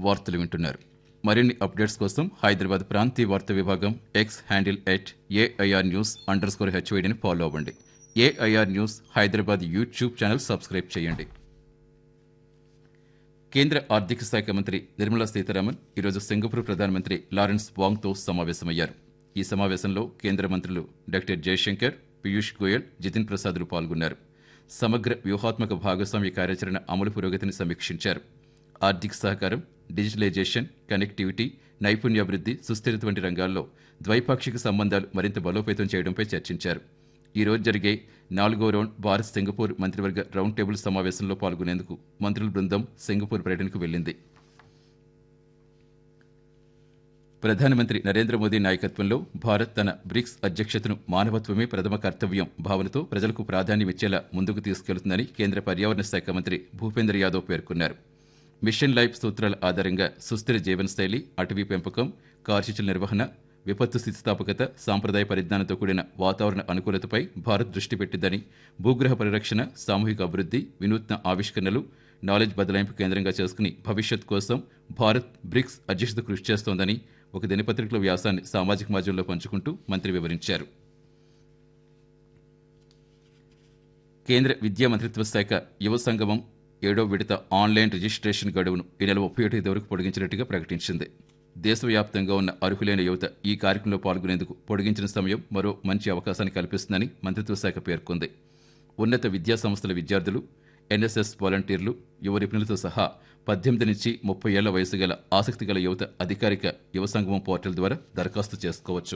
వార్తలు వింటున్నారు మరిన్ని అప్డేట్స్ కోసం హైదరాబాద్ ప్రాంతీయ వార్తా విభాగం X handle at AIR news underscore హెచ్వైడిని ఫాలో అవ్వండి AIR news Hyderabad YouTube channel subscribe చేయండి కేంద్ర ఆర్థిక శాఖ మంత్రి నిర్మలా సీతారామన్ ఈరోజు సింగపూర్ ప్రధానమంత్రి లారెన్స్ వాంగ్తో సమావేశమయ్యారు ఈ సమావేశంలో కేంద్ర మంత్రులు డాక్టర్ జయశంకర్ పీయూష్ గోయల్ జితిన్ ప్రసాద్లు పాల్గొన్నారు సమగ్ర వ్యూహాత్మక భాగస్వామ్య కార్యాచరణ అమలు పురోగతిని సమీక్షించారు ఆర్థిక సహకారం డిజిటలైజేషన్ కనెక్టివిటీ నైపుణ్యాభివృద్ధి సుస్థిరత వంటి రంగాల్లో ద్వైపాక్షిక సంబంధాలు మరింత బలోపేతం చేయడంపై చర్చించారు ఈ రోజు జరిగే నాలుగో రౌండ్ భారత్ సింగపూర్ మంత్రివర్గ రౌండ్ టేబుల్ సమావేశంలో పాల్గొనేందుకు మంత్రుల బృందం సింగపూర్ పర్యటనకు వెళ్లింది ప్రధానమంత్రి నరేంద్ర మోదీ నాయకత్వంలో భారత్ తన బ్రిక్స్ అధ్యక్షతను మానవత్వమే ప్రథమ కర్తవ్యం భావనతో ప్రజలకు ప్రాధాన్యమిచ్చేలా ముందుకు తీసుకెళ్తుందని కేంద్ర పర్యావరణ శాఖ మంత్రి భూపేంద్ర యాదవ్ పేర్కొన్నారు మిషన్ లైఫ్ సూత్రాల ఆధారంగా సుస్థిర జీవనశైలి అటవీ పెంపకం కార్చిచుల నిర్వహణ విపత్తు స్థితిస్థాపకత సాంప్రదాయ పరిజ్ఞానంతో కూడిన వాతావరణ అనుకూలతపై భారత్ దృష్టి పెట్టిందని భూగ్రహ పరిరక్షణ సామూహిక అభివృద్ధి వినూత్న ఆవిష్కరణలు నాలెడ్జ్ బదలాయింపు కేంద్రంగా చేసుకుని భవిష్యత్ కోసం భారత్ బ్రిక్స్ అధ్యక్షత కృషి చేస్తోందని ఒక దినపత్రికలో వ్యాసాన్ని సామాజిక మాధ్యమంలో పంచుకుంటూ మంత్రి వివరించారు కేంద్ర విద్యా మంత్రిత్వ శాఖ యువ సంగమం ఏడో విడత ఆన్లైన్ రిజిస్ట్రేషన్ గడువును ఈ నెల ముప్పై ఒకటి వరకు పొడిగించినట్టుగా ప్రకటించింది దేశవ్యాప్తంగా ఉన్న అర్హులైన యువత ఈ కార్యక్రమంలో పాల్గొనేందుకు పొడిగించిన సమయం మరో మంచి అవకాశాన్ని కల్పిస్తుందని మంత్రిత్వ శాఖ పేర్కొంది ఉన్నత విద్యా సంస్థల విద్యార్థులు ఎన్ఎస్ఎస్ వాలంటీర్లు యువ నిపుణులతో సహా పద్దెనిమిది నుంచి ముప్పై ఏళ్ల వయసు గల ఆసక్తి గల యువత అధికారిక యువ సంగమం పోర్టల్ ద్వారా దరఖాస్తు చేసుకోవచ్చు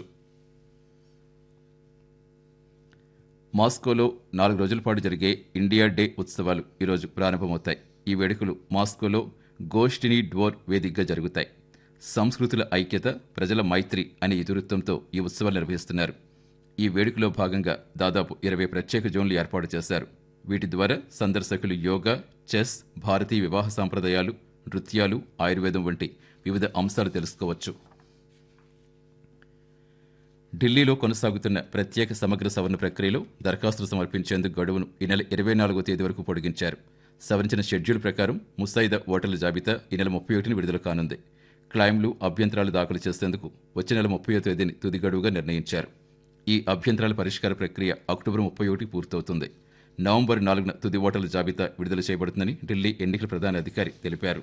మాస్కోలో నాలుగు రోజుల పాటు జరిగే ఇండియా డే ఉత్సవాలు ఈరోజు ప్రారంభమవుతాయి ఈ వేడుకలు మాస్కోలో గోష్ఠిని డ్వోర్ వేదికగా జరుగుతాయి సంస్కృతుల ఐక్యత ప్రజల మైత్రి అనే ఇతివృత్తంతో ఈ ఉత్సవాలు నిర్వహిస్తున్నారు ఈ వేడుకలో భాగంగా దాదాపు ఇరవై ప్రత్యేక జోన్లు ఏర్పాటు చేశారు వీటి ద్వారా సందర్శకులు యోగా చెస్ భారతీయ వివాహ సాంప్రదాయాలు నృత్యాలు ఆయుర్వేదం వంటి వివిధ అంశాలు తెలుసుకోవచ్చు ఢిల్లీలో కొనసాగుతున్న ప్రత్యేక సమగ్ర సవరణ ప్రక్రియలో దరఖాస్తులు సమర్పించేందుకు గడువును ఈ నెల ఇరవై నాలుగో తేదీ వరకు పొడిగించారు సవరించిన షెడ్యూల్ ప్రకారం ముసాయిదా ఓటర్ల జాబితా ఈ నెల ముప్పై ఒకటిని విడుదల కానుంది క్లైమ్లు అభ్యంతరాలు దాఖలు చేసేందుకు వచ్చే నెల ముప్పై తేదీని తుది గడువుగా నిర్ణయించారు ఈ అభ్యంతరాల పరిష్కార ప్రక్రియ అక్టోబర్ ముప్పై ఒకటి పూర్తవుతుంది నవంబర్ నాలుగున తుది ఓటర్ల జాబితా విడుదల చేయబడుతుందని ఢిల్లీ ఎన్నికల ప్రధాన అధికారి తెలిపారు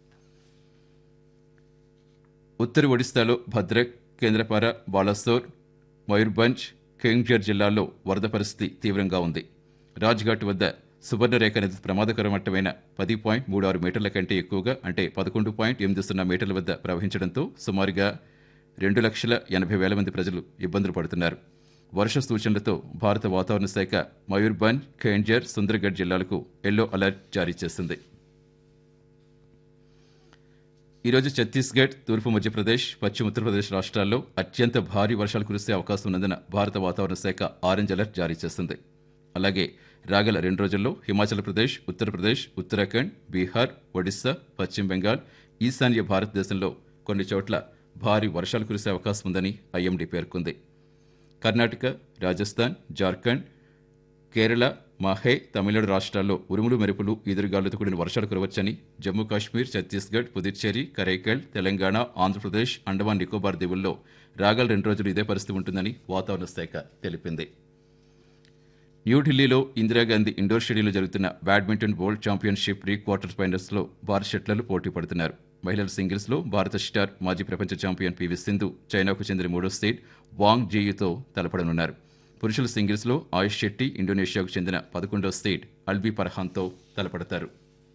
ఉత్తర ఒడిశాలో భద్రక్ కేంద్రపార బాలసోర్ మయూర్భంజ్ కేంగ్జర్ జిల్లాల్లో వరద పరిస్థితి తీవ్రంగా ఉంది రాజ్ఘాట్ వద్ద సువర్ణరేఖ నది ప్రమాదకర మట్టమైన పది పాయింట్ మూడు ఆరు మీటర్ల కంటే ఎక్కువగా అంటే పదకొండు పాయింట్ ఎనిమిది సున్నా మీటర్ల వద్ద ప్రవహించడంతో సుమారుగా రెండు లక్షల ఎనభై వేల మంది ప్రజలు ఇబ్బందులు పడుతున్నారు వర్ష సూచనలతో భారత వాతావరణ శాఖ మయూర్భంజ్ ఖేంజర్ సుందర్గఢ్ జిల్లాలకు ఎల్లో అలర్ట్ జారీ చేసింది ఈరోజు ఛత్తీస్గఢ్ తూర్పు మధ్యప్రదేశ్ పశ్చిమ ఉత్తరప్రదేశ్ రాష్ట్రాల్లో అత్యంత భారీ వర్షాలు కురిసే అవకాశం ఉన్నందున భారత వాతావరణ శాఖ ఆరెంజ్ అలర్ట్ జారీ చేసింది అలాగే రాగల రెండు రోజుల్లో హిమాచల్ ప్రదేశ్ ఉత్తరప్రదేశ్ ఉత్తరాఖండ్ బీహార్ ఒడిశా పశ్చిమ బెంగాల్ ఈశాన్య భారతదేశంలో కొన్ని చోట్ల భారీ వర్షాలు కురిసే అవకాశం ఉందని ఐఎండీ పేర్కొంది కర్ణాటక రాజస్థాన్ జార్ఖండ్ కేరళ మాహే తమిళనాడు రాష్ట్రాల్లో ఉరుములు మెరుపులు ఎదురుగాలులతో కూడిన వర్షాలు కురవచ్చని జమ్మూ కాశ్మీర్ ఛత్తీస్గఢ్ పుదుచ్చేరి కరైకల్ తెలంగాణ ఆంధ్రప్రదేశ్ అండమాన్ నికోబార్ దీవుల్లో రాగల రెండు రోజులు ఇదే పరిస్థితి ఉంటుందని వాతావరణ శాఖ తెలిపింది న్యూఢిల్లీలో ఇందిరాగాంధీ ఇండోర్ స్టేడియంలో జరుగుతున్న badminton world championship pre quarter ఫైనల్స్లో భారత షట్లర్లు పోటీ పడుతున్నారు మహిళల సింగిల్స్లో భారత స్టార్ మాజీ ప్రపంచ ఛాంపియన్ పివి సింధు చైనాకు చెందిన మూడో సీడ్ వాంగ్ జీయుతో తలపడనున్నారు పురుషుల సింగిల్స్లో ఆయుష్ శెట్టి ఇండోనేషియాకు చెందిన పదకొండో సీడ్ అల్బీ పర్హాన్తో తలపడతారు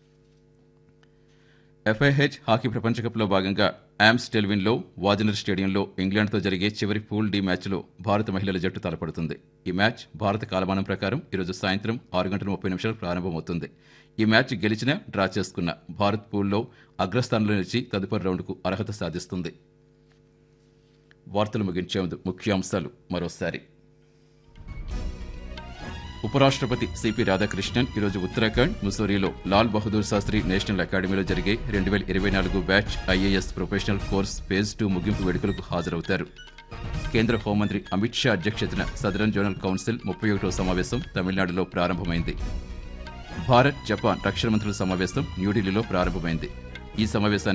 ఎఫ్ఐహెచ్ హాకీ ప్రపంచ కప్లో భాగంగా యామ్స్ టెల్విన్లో వాజనర్ స్టేడియంలో ఇంగ్లాండ్తో జరిగే చివరి పూల్ డి మ్యాచ్లో భారత మహిళల జట్టు తలపడుతుంది ఈ మ్యాచ్ భారత కాలమానం ప్రకారం ఈరోజు సాయంత్రం ఆరు గంటల ముప్పై నిమిషాలు ప్రారంభమవుతుంది ఈ మ్యాచ్ గెలిచినా డ్రా చేసుకున్న భారత్ పూల్లో అగ్రస్థానంలో నిలిచి తదుపరి రౌండ్కు అర్హత సాధిస్తుంది వార్తలు ముగించే ముందు ముఖ్యాంశాలు మరోసారి ఉపరాష్ట్రపతి సిపి రాధాకృష్ణన్ ఈరోజు ఉత్తరాఖండ్ ముసోరీలో లాల్ బహదూర్ శాస్త్రి నేషనల్ అకాడమీలో జరిగే రెండు వేల ఇరవై నాలుగు batch IAS professional course phase two ముగింపు వేడుకలకు హాజరవుతారు కేంద్ర హోంమంత్రి అమిత్ షా అధ్యక్షతన సదరన్ జోనల్ కౌన్సిల్ ముప్పై ఒకటో సమావేశం తమిళనాడులో ప్రారంభమైంది భారత్ జపాన్ రక్షణ మంత్రుల సమావేశం న్యూఢిల్లీలో ప్రారంభమైంది ఈ సమావేశాన్ని